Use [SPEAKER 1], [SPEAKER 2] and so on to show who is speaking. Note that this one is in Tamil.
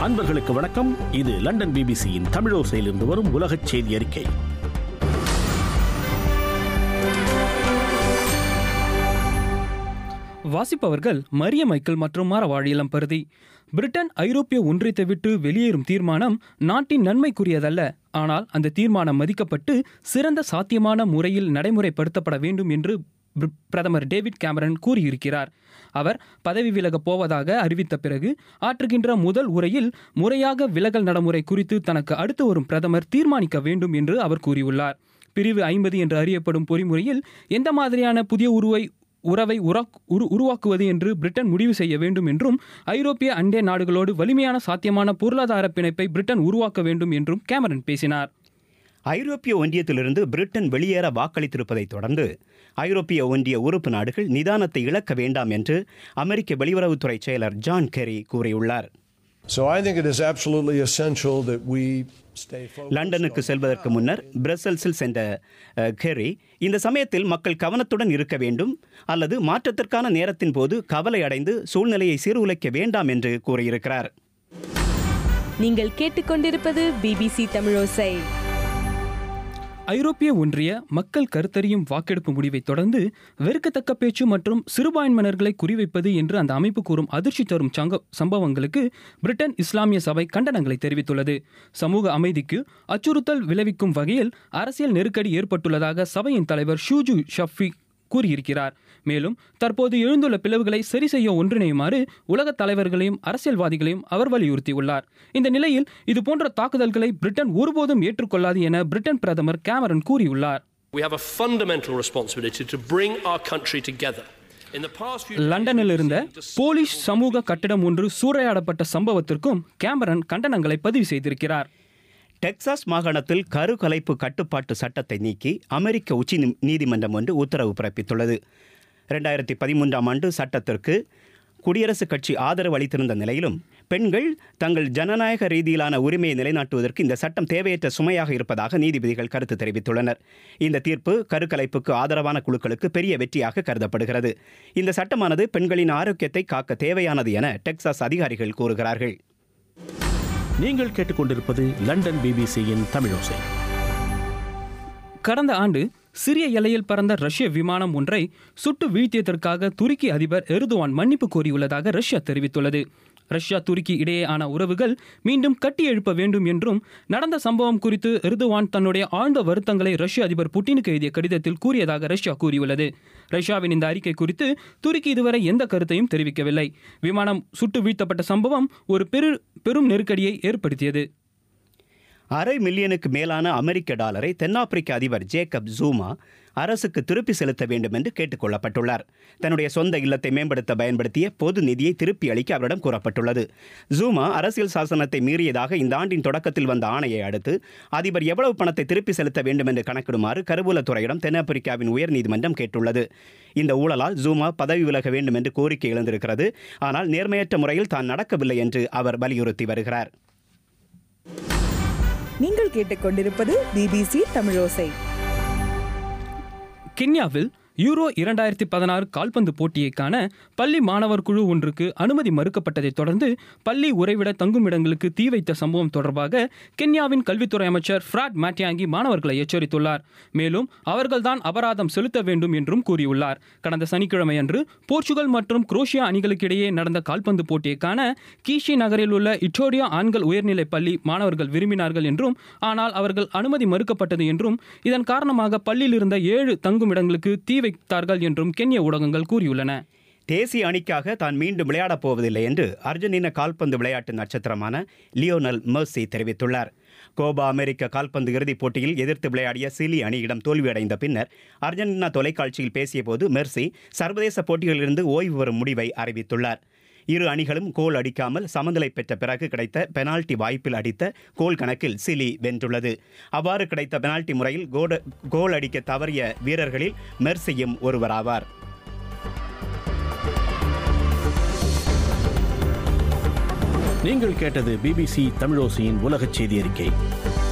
[SPEAKER 1] அன்பர்களுக்கு வணக்கம் இது லண்டன் பிபிசியின் தமிழோசையிலிருந்து வரும் உலகச் செய்தி அறிக்கை
[SPEAKER 2] வாசிப்பவர்கள் மரிய மைக்கேல் மற்றும் மாரவாழியிலம் பருதி பிரிட்டன் ஐரோப்பிய ஒன்றியத்தை விட்டு வெளியேறும் தீர்மானம் நாட்டின் நன்மைக்குரியதல்ல ஆனால் அந்த தீர்மானம் மதிக்கப்பட்டு சிறந்த சாத்தியமான முறையில் நடைமுறைப்படுத்தப்பட வேண்டும் என்று பிர- பிரதமர் டேவிட் கேமரன் கூறியிருக்கிறார் அவர் பதவி விலகப் போவதாக அறிவித்த பிறகு ஆற்றுகின்ற முதல் உரையில் முறையாக விலகல் நடைமுறை குறித்து தனக்கு அடுத்து வரும் பிரதமர் தீர்மானிக்க வேண்டும் என்று அவர் கூறியுள்ளார் பிரிவு ஐம்பது என்று அறியப்படும் பொறிமுறையில் எந்த மாதிரியான புதிய உருவை உறவை உராக்- உரு உருவாக்குவது என்று பிரிட்டன் முடிவு செய்ய வேண்டும் என்றும் ஐரோப்பிய அண்டை நாடுகளோடு வலிமையான சாத்தியமான பொருளாதார பிணைப்பை பிரிட்டன் உருவாக்க வேண்டும் என்றும் கேமரன் பேசினார்
[SPEAKER 3] ஐரோப்பிய ஒன்றியத்திலிருந்து பிரிட்டன் வெளியேற வாக்களித்திருப்பதைத் தொடர்ந்து ஐரோப்பிய ஒன்றிய உறுப்பு நாடுகள் நிதானத்தை இழக்க வேண்டாம் என்று அமெரிக்க வெளியுறவுத்துறை செயலர் ஜான் கெரி கூறியுள்ளார்
[SPEAKER 4] So I think it is absolutely essential that we stay focused.
[SPEAKER 3] லண்டனுக்கு செல்வதற்கு முன்னர் பிரசல்ஸில் சென்ற அஹ், கெரி இந்த சமயத்தில் மக்கள் கவனத்துடன் இருக்க வேண்டும் அல்லது மாற்றத்திற்கான நேரத்தின் போது கவலை அடைந்து சூழ்நிலையை சீர்குலைக்க வேண்டாம் என்று கூறியிருக்கிறார்
[SPEAKER 5] நீங்கள் கேட்டுக்கொண்டிருப்பது பிபிசி தமிழோசை
[SPEAKER 2] ஐரோப்பிய ஒன்றிய மக்கள் கருத்தறியும் வாக்கெடுப்பு முடிவை தொடர்ந்து வெறுக்கத்தக்க பேச்சு மற்றும் சிறுபான்மையினர்களை குறிவைப்பது என்று அந்த அமைப்பு கூறும் அதிர்ச்சி தரும் சங்க சம்பவங்களுக்கு பிரிட்டன் இஸ்லாமிய சபை கண்டனங்களை தெரிவித்துள்ளது சமூக அமைதிக்கு அச்சுறுத்தல் விளைவிக்கும் வகையில் அரசியல் நெருக்கடி ஏற்பட்டுள்ளதாக சபையின் தலைவர் ஷூஜு ஷஃபி கூறியிருக்கிறார் மேலும் தற்போது எழுந்துள்ள பிளவுகளை சரி செய்ய ஒன்றிணையுமாறு உலகத் தலைவர்களையும் அரசியல்வாதிகளையும் அவர் வலியுறுத்தியுள்ளார் இந்த நிலையில் இதுபோன்ற தாக்குதல்களை பிரிட்டன் ஒருபோதும் ஏற்றுக்கொள்ளாது என பிரிட்டன் பிரதமர் கேமரன் கூறியுள்ளார்
[SPEAKER 6] We have a fundamental responsibility to bring our country together. In the past few
[SPEAKER 2] லண்டனில் இருந்த போலிஷ் சமூக கட்டிடம் ஒன்று சூறையாடப்பட்ட சம்பவத்திற்கும் கேமரன் கண்டனங்களை பதிவு செய்திருக்கிறார்
[SPEAKER 3] டெக்சாஸ் மாகாணத்தில் கருக்கலைப்பு கட்டுப்பாட்டு சட்டத்தை நீக்கி அமெரிக்க உச்ச நீ- நீதிமன்றம் ஒன்று உத்தரவு பிறப்பித்துள்ளது ரெண்டாயிரத்தி பதிமூன்றாம் ஆண்டு சட்டத்திற்கு குடியரசுக் கட்சி ஆதரவு அளித்திருந்த நிலையிலும் பெண்கள் தங்கள் ஜனநாயக ரீதியிலான உரிமையை நிலைநாட்டுவதற்கு இந்த சட்டம் தேவையற்ற சுமையாக இருப்பதாக நீதிபதிகள் கருத்து தெரிவித்துள்ளனர் இந்த தீர்ப்பு கருக்கலைப்புக்கு ஆதரவான குழுக்களுக்கு பெரிய வெற்றியாக கருதப்படுகிறது இந்த சட்டமானது பெண்களின் ஆரோக்கியத்தை காக்க தேவையானது என டெக்சாஸ் அதிகாரிகள் கூறுகிறார்கள்
[SPEAKER 1] நீங்கள் கேட்டுக்கொண்டிருப்பது லண்டன் பிபிசியின் தமிழோசை
[SPEAKER 2] கடந்த ஆண்டு சிறிய எல்லையில் பறந்த ரஷ்ய விமானம் ஒன்றை சுட்டு வீழ்த்தியதற்காக துருக்கி அதிபர் எருதுவான் மன்னிப்பு கோரியுள்ளதாக ரஷ்யா தெரிவித்துள்ளது ரஷ்யா துருக்கி இடையேயான உறவுகள் மீண்டும் கட்டி எழுப்ப வேண்டும் என்றும் நடந்த சம்பவம் குறித்து எருதுவான் தன்னுடைய ஆழ்ந்த வருத்தங்களை ரஷ்ய அதிபர் புட்டினுக்கு எழுதிய கடிதத்தில் கூறியதாக ரஷ்யா கூறியுள்ளது ரஷ்யாவின் இந்த அறிக்கை குறித்து துருக்கி இதுவரை எந்த கருத்தையும் தெரிவிக்கவில்லை விமானம் சுட்டு வீழ்த்தப்பட்ட சம்பவம் ஒரு பெரு பெரும் நெருக்கடியை ஏற்படுத்தியது
[SPEAKER 3] அரை மில்லியனுக்கு மேலான அமெரிக்க டாலரை தென்னாப்பிரிக்க அதிபர் ஜேக்கப் ஜூமா அரசுக்கு திருப்பி செலுத்த வேண்டும் என்று கேட்டுக்கொள்ளப்பட்டுள்ளார் தன்னுடைய சொந்த இல்லத்தை மேம்படுத்த பயன்படுத்திய பொது நிதியை திருப்பி அளிக்க அவரிடம் கூறப்பட்டுள்ளது ஜூமா அரசியல் சாசனத்தை மீறியதாக இந்த ஆண்டின் தொடக்கத்தில் வந்த ஆணையை அடுத்து அதிபர் எவ்வளவு பணத்தை திருப்பி செலுத்த வேண்டும் என்று கணக்கிடுமாறு கருவூலத்துறையிடம் தென்னாப்பிரிக்காவின் உயர்நீதிமன்றம் கேட்டுள்ளது இந்த ஊழலால் ஜூமா பதவி விலக வேண்டும் என்று கோரிக்கை எழுந்திருக்கிறது ஆனால் நேர்மையற்ற முறையில் தான் நடக்கவில்லை என்று அவர் வலியுறுத்தி வருகிறார்
[SPEAKER 7] நீங்கள் கேட்டுக்கொண்டிருப்பது பிபிசி தமிழோசை
[SPEAKER 2] கென்யாவில் யூரோ இரண்டாயிரத்தி பதினாறு கால்பந்து போட்டியை காண பள்ளி மாணவர் குழு ஒன்றுக்கு அனுமதி மறுக்கப்பட்டதைத் தொடர்ந்து பள்ளி உறைவிட தங்குமிடங்களுக்கு தீ வைத்த சம்பவம் தொடர்பாக கென்யாவின் கல்வித்துறை அமைச்சர் ஃப்ராட் மாட்டியாங்கி மாணவர்களை எச்சரித்துள்ளார் மேலும் அவர்கள்தான் அபராதம் செலுத்த வேண்டும் என்றும் கூறியுள்ளார் கடந்த சனிக்கிழமை அன்று போர்ச்சுகல் மற்றும் குரோஷியா அணிகளுக்கிடையே நடந்த கால்பந்து போட்டியை காண கீஷி நகரில் உள்ள இட்டோரியா ஆண்கள் உயர்நிலைப் பள்ளி மாணவர்கள் விரும்பினார்கள் என்றும் ஆனால் அவர்கள் அனுமதி மறுக்கப்பட்டது என்றும் இதன் காரணமாக பள்ளியில் இருந்த ஏழு தங்குமிடங்களுக்கு தீ வைத்தார்கள் என்றும் கென்ய ஊடகங்கள் கூறியுள்ளன
[SPEAKER 3] தேசிய அணிக்காக தான் மீண்டும் விளையாடப் போவதில்லை என்று அர்ஜென்டினா கால்பந்து விளையாட்டு நட்சத்திரமான லியோனல் மெர்சி தெரிவித்துள்ளார் கோபா அமெரிக்க கால்பந்து இறுதிப் போட்டியில் எதிர்த்து விளையாடிய சிலி அணியிடம் தோல்வியடைந்த பின்னர் அர்ஜென்டினா தொலைக்காட்சியில் பேசியபோது மெர்சி சர்வதேச போட்டிகளிலிருந்து ஓய்வு பெறும் முடிவை அறிவித்துள்ளார் இரு அணிகளும் கோல் அடிக்காமல் சமநிலை பெற்ற பிறகு கிடைத்த பெனால்டி வாய்ப்பில் அடித்த கோல் கணக்கில் சிலி வென்றுள்ளது அவ்வாறு கிடைத்த பெனால்டி முறையில் கோட- கோல் அடிக்க தவறிய வீரர்களில் மெர்சியும் ஒருவராவார்
[SPEAKER 1] நீங்கள் கேட்டது பிபிசி தமிழோசையின் உலகச் செய்தி அறிக்கை